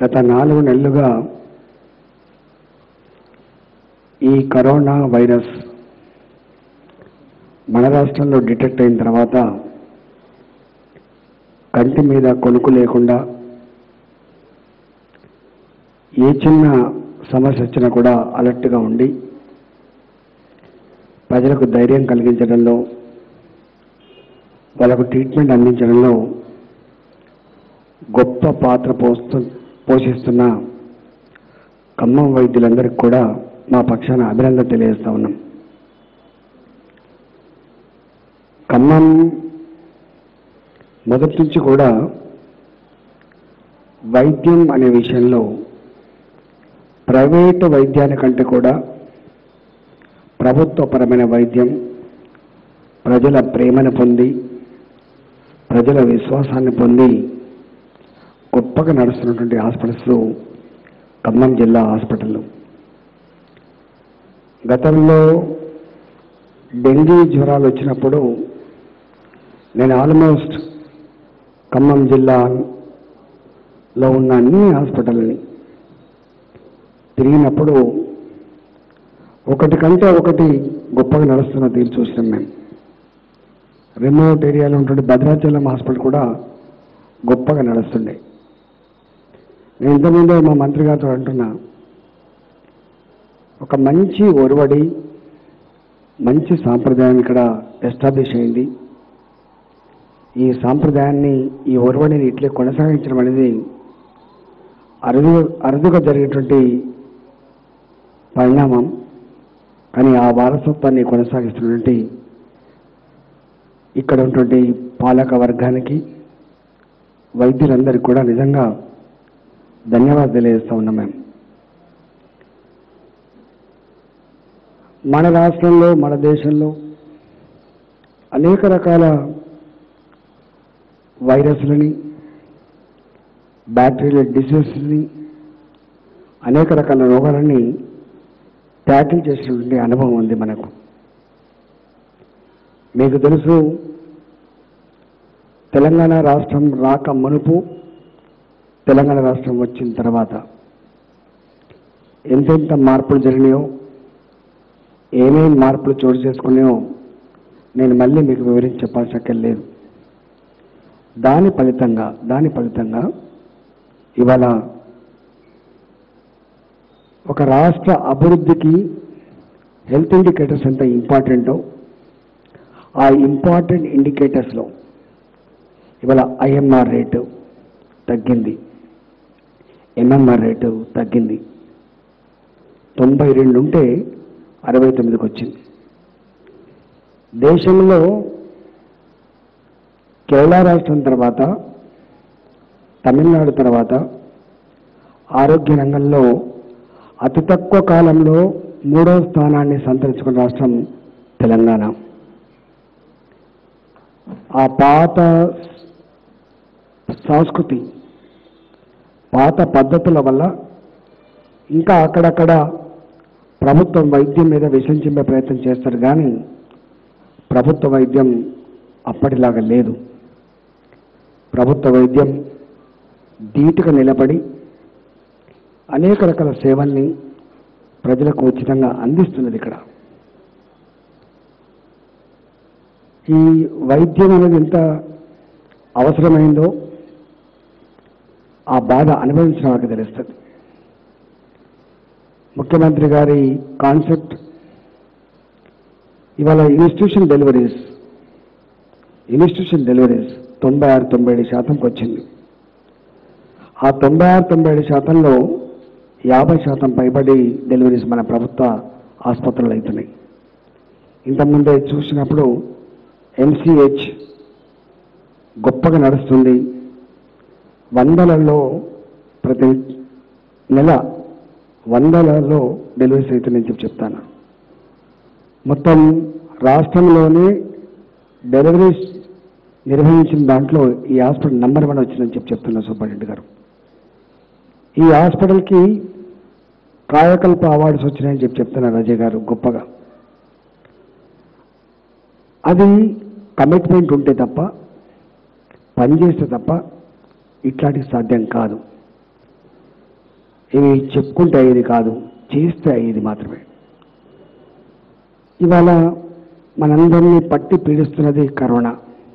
గత నాలుగు నెలలుగా ఈ కరోనా వైరస్ మన రాష్ట్రంలో డిటెక్ట్ అయిన తర్వాత కంటి మీద కొనుక్కు లేకుండా ఏ చిన్న సమస్య వచ్చినా కూడా అలర్ట్గా ఉండి ప్రజలకు ధైర్యం కలిగించడంలో వాళ్ళకు ట్రీట్మెంట్ అందించడంలో గొప్ప పాత్ర పోస్తు పోషిస్తున్న ఖమ్మం వైద్యులందరికీ కూడా మా పక్షాన అభినందన తెలియజేస్తా ఉన్నాం ఖమ్మం మొదటి నుంచి కూడా వైద్యం అనే విషయంలో ప్రైవేటు వైద్యానికంటే కూడా ప్రభుత్వపరమైన వైద్యం ప్రజల ప్రేమను పొంది ప్రజల విశ్వాసాన్ని పొంది గొప్పగా నడుస్తున్నటువంటి హాస్పిటల్స్ ఖమ్మం జిల్లా హాస్పిటల్ గతంలో డెంగీ జ్వరాలు వచ్చినప్పుడు నేను ఆల్మోస్ట్ ఖమ్మం జిల్లాలో ఉన్న అన్ని హాస్పిటల్ని తిరిగినప్పుడు ఒకటి కంటే ఒకటి గొప్పగా నడుస్తున్న తీరు చూసినాం మేము రిమోట్ ఏరియాలో ఉంటుండే భద్రాచలం హాస్పిటల్ కూడా గొప్పగా నడుస్తుండే నేను ఇంతకుముందే మా మంత్రి గారితో అంటున్నా ఒక మంచి ఒరవడి మంచి సాంప్రదాయం ఇక్కడ ఎస్టాబ్లిష్ అయింది ఈ సాంప్రదాయాన్ని ఈ ఒరవడిని ఇట్లే కొనసాగించడం అనేది అరుదు అరుదుగా జరిగేటువంటి పరిణామం కానీ ఆ వారసత్వాన్ని కొనసాగిస్తున్నటువంటి ఇక్కడ ఉన్నటువంటి పాలక వర్గానికి వైద్యులందరికీ కూడా నిజంగా ధన్యవాదాలు తెలియజేస్తా ఉన్నాం మేము మన రాష్ట్రంలో మన దేశంలో అనేక రకాల వైరస్లని బ్యాక్టీరియల్ డిసీజెస్ని అనేక రకాల రోగాలని ట్యాకిల్ చేసినటువంటి అనుభవం ఉంది మనకు మీకు తెలుసు తెలంగాణ రాష్ట్రం రాక మునుపు తెలంగాణ రాష్ట్రం వచ్చిన తర్వాత ఎంతెంత మార్పులు జరిగినాయో ఏమేమి మార్పులు చోటు చేసుకున్నాయో నేను మళ్ళీ మీకు వివరించి చెప్పాల్సిన లేదు దాని ఫలితంగా దాని ఫలితంగా ఇవాళ ఒక రాష్ట్ర అభివృద్ధికి హెల్త్ ఇండికేటర్స్ ఎంత ఇంపార్టెంటో ఆ ఇంపార్టెంట్ ఇండికేటర్స్లో ఇవాళ ఐఎంఆర్ రేటు తగ్గింది ఎంఎంఆర్ రేటు తగ్గింది తొంభై రెండు ఉంటే అరవై తొమ్మిదికి వచ్చింది దేశంలో కేరళ రాష్ట్రం తర్వాత తమిళనాడు తర్వాత ఆరోగ్య రంగంలో అతి తక్కువ కాలంలో మూడో స్థానాన్ని సంతరించుకున్న రాష్ట్రం తెలంగాణ ఆ పాత సంస్కృతి పాత పద్ధతుల వల్ల ఇంకా అక్కడక్కడ ప్రభుత్వం వైద్యం మీద విషం చిమ్మే ప్రయత్నం చేస్తారు కానీ ప్రభుత్వ వైద్యం అప్పటిలాగా లేదు ప్రభుత్వ వైద్యం ధీటుగా నిలబడి అనేక రకాల సేవల్ని ప్రజలకు ఉచితంగా అందిస్తున్నది ఇక్కడ ఈ వైద్యం అనేది ఎంత అవసరమైందో ఆ బాధ అనుభవించిన వాళ్ళకి తెలుస్తుంది ముఖ్యమంత్రి గారి కాన్సెప్ట్ ఇవాళ ఇన్స్టిట్యూషన్ డెలివరీస్ ఇన్స్టిట్యూషన్ డెలివరీస్ తొంభై ఆరు తొంభై ఏడు శాతంకి వచ్చింది ఆ తొంభై ఆరు తొంభై ఏడు శాతంలో యాభై శాతం పైబడి డెలివరీస్ మన ప్రభుత్వ ఆసుపత్రులు అవుతున్నాయి ఇంతకుముందే చూసినప్పుడు ఎంసీహెచ్ గొప్పగా నడుస్తుంది వందలలో ప్రతి నెల వందలలో డెలివరీస్ అవుతున్నాయని చెప్పి చెప్తాను మొత్తం రాష్ట్రంలోనే డెలివరీస్ నిర్వహించిన దాంట్లో ఈ హాస్పిటల్ నంబర్ వన్ వచ్చిందని చెప్పి చెప్తున్నారు సూపరింటెండెంట్ గారు ఈ హాస్పిటల్కి కాయకల్ప అవార్డ్స్ వచ్చినాయని చెప్పి చెప్తున్నారు అజయ్ గారు గొప్పగా అది కమిట్మెంట్ ఉంటే తప్ప పనిచేస్తే తప్ప ఇట్లాంటివి సాధ్యం కాదు ఇవి చెప్పుకుంటే అయ్యేది కాదు చేస్తే అయ్యేది మాత్రమే ఇవాళ మనందరినీ పట్టి పీడిస్తున్నది కరోనా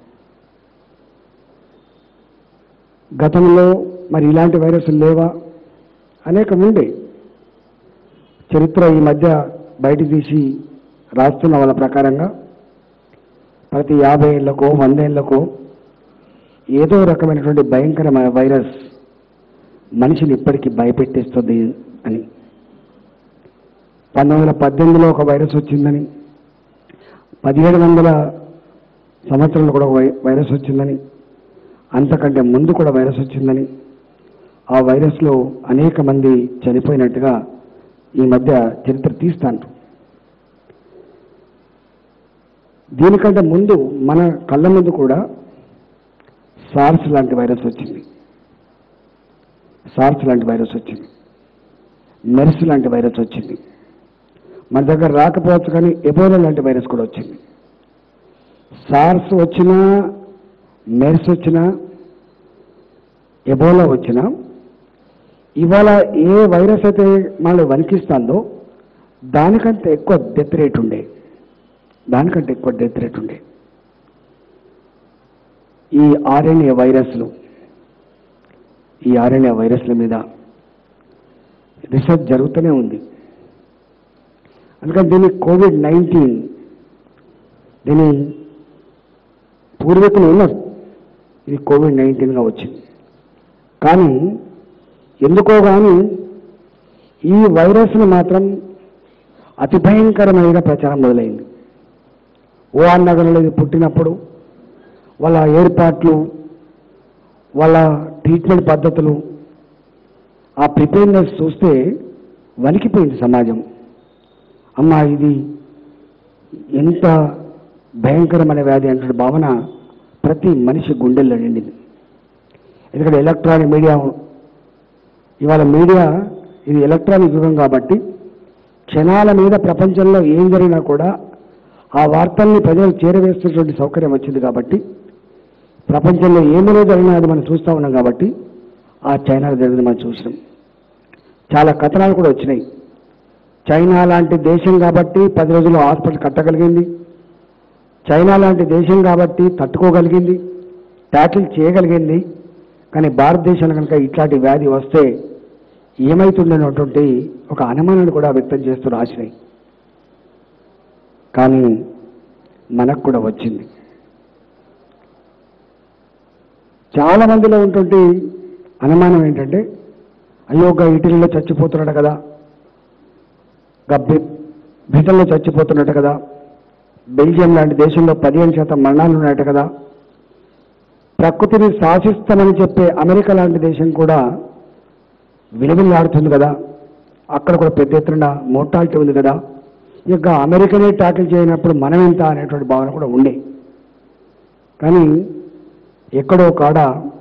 గతంలో మరి ఇలాంటి వైరస్లు లేవా అనేకం ఉండే చరిత్ర ఈ మధ్య బయట తీసి రాస్తున్న వాళ్ళ ప్రకారంగా ప్రతి యాభై ఏళ్ళకో వంద ఏళ్ళకో ఏదో రకమైనటువంటి భయంకరమైన వైరస్ మనిషిని ఇప్పటికీ భయపెట్టేస్తుంది అని పంతొమ్మిది వందల పద్దెనిమిదిలో ఒక వైరస్ వచ్చిందని పదిహేడు వందల సంవత్సరంలో కూడా ఒక వై- వైరస్ వచ్చిందని అంతకంటే ముందు కూడా వైరస్ వచ్చిందని ఆ వైరస్లో అనేక మంది చనిపోయినట్టుగా ఈ మధ్య చరిత్ర తీస్తాను దీనికంటే ముందు మన కళ్ళ ముందు కూడా సార్స్ లాంటి వైరస్ వచ్చింది సార్స్ లాంటి వైరస్ వచ్చింది మెర్స్ లాంటి వైరస్ వచ్చింది మన దగ్గర రాకపోవచ్చు కానీ ఎబోలా లాంటి వైరస్ కూడా వచ్చింది సార్స్ వచ్చినా మెర్స్ వచ్చినా ఎబోలా వచ్చినా ఇవాళ ఏ వైరస్ అయితే మనల్ని వణికిస్తుందో దానికంటే ఎక్కువ డెత్ రేట్ ఉండే దానికంటే ఎక్కువ డెత్ రేట్ ఉండే ఈ ఆర్ఎన్ఏ వైరస్లు ఈ ఆర్ఎన్ఏ వైరస్ల మీద రీసెర్చ్ జరుగుతూనే ఉంది అందుకని దీన్ని కోవిడ్ నైన్టీన్ దీని పూర్వీకులు ఉన్నారు ఇది కోవిడ్ నైన్టీన్గా వచ్చింది కానీ ఎందుకో కానీ ఈ వైరస్ను మాత్రం అతి భయంకరమైన ప్రచారం మొదలైంది ఓఆర్ నగర్లో ఇది పుట్టినప్పుడు వాళ్ళ ఏర్పాట్లు వాళ్ళ ట్రీట్మెంట్ పద్ధతులు ఆ ప్రిపేర్నెస్ చూస్తే వణికిపోయింది సమాజం అమ్మా ఇది ఎంత భయంకరమైన వ్యాధి అంటే భావన ప్రతి మనిషి గుండెల్లో నిండింది ఎందుకంటే ఎలక్ట్రానిక్ మీడియా ఇవాళ మీడియా ఇది ఎలక్ట్రానిక్ యుగం కాబట్టి క్షణాల మీద ప్రపంచంలో ఏం జరిగినా కూడా ఆ వార్తల్ని ప్రజలకు చేరవేస్తున్నటువంటి సౌకర్యం వచ్చింది కాబట్టి ప్రపంచంలో ఏమైనా జరిగినా అది మనం చూస్తూ ఉన్నాం కాబట్టి ఆ చైనాలో జరిగింది మనం చూసినాం చాలా కథనాలు కూడా వచ్చినాయి చైనా లాంటి దేశం కాబట్టి పది రోజుల్లో హాస్పిటల్ కట్టగలిగింది చైనా లాంటి దేశం కాబట్టి తట్టుకోగలిగింది ట్యాకిల్ చేయగలిగింది కానీ భారతదేశంలో కనుక ఇట్లాంటి వ్యాధి వస్తే ఏమైతుందనేటువంటి ఒక అనుమానాన్ని కూడా వ్యక్తం చేస్తూ రాసినాయి కానీ మనకు కూడా వచ్చింది చాలా మందిలో ఉన్నటువంటి అనుమానం ఏంటంటే అయ్యో గా ఇటలీలో చచ్చిపోతున్నాడు కదా గా బ్రి- బ్రిటన్లో చచ్చిపోతున్నట్టు కదా బెల్జియం లాంటి దేశంలో పదిహేను శాతం మరణాలు ఉన్నాయట కదా ప్రకృతిని శాసిస్తామని చెప్పే అమెరికా లాంటి దేశం కూడా విలువలాడుతుంది కదా అక్కడ కూడా పెద్ద ఎత్తున మోర్టాలిటీ ఉంది కదా ఇక అమెరికనే ట్యాకిల్ చేయనప్పుడు మనం ఎంత అనేటువంటి భావన కూడా ఉండే కానీ ఎక్కడో కాడ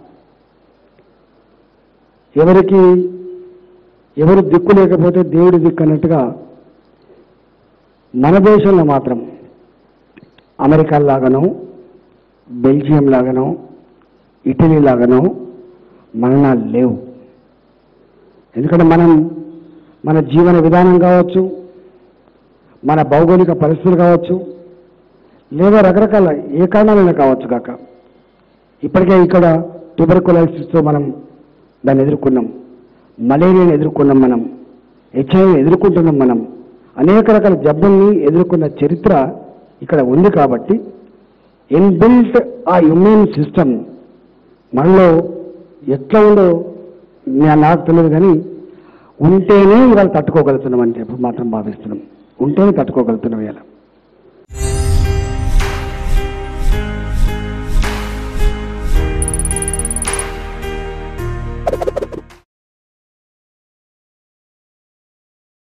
ఎవరికి ఎవరు దిక్కు లేకపోతే దేవుడి దిక్కు అన్నట్టుగా మన దేశంలో మాత్రం అమెరికా లాగానో బెల్జియం లాగానో ఇటలీ లాగానో మరణాలు లేవు ఎందుకంటే మనం మన జీవన విధానం కావచ్చు మన భౌగోళిక పరిస్థితులు కావచ్చు లేదా రకరకాల ఏ కారణాలైనా కావచ్చు కాక ఇప్పటికే ఇక్కడ ట్యూబర్కులైసిస్తో మనం దాన్ని ఎదుర్కొన్నాం మలేరియాని ఎదుర్కొన్నాం మనం హెచ్ఐవి ఎదుర్కొంటున్నాం మనం అనేక రకాల జబ్బుల్ని ఎదుర్కొన్న చరిత్ర ఇక్కడ ఉంది కాబట్టి ఇన్బిల్ట్ ఆ ఇమ్యూన్ సిస్టమ్ మనలో ఎట్లా ఉందో నా- నాకు తెలియదు కానీ ఉంటేనే ఇవాళ తట్టుకోగలుగుతున్నాం అని చెప్పి మాత్రం భావిస్తున్నాం ఉంటేనే తట్టుకోగలుగుతున్నాం ఇలా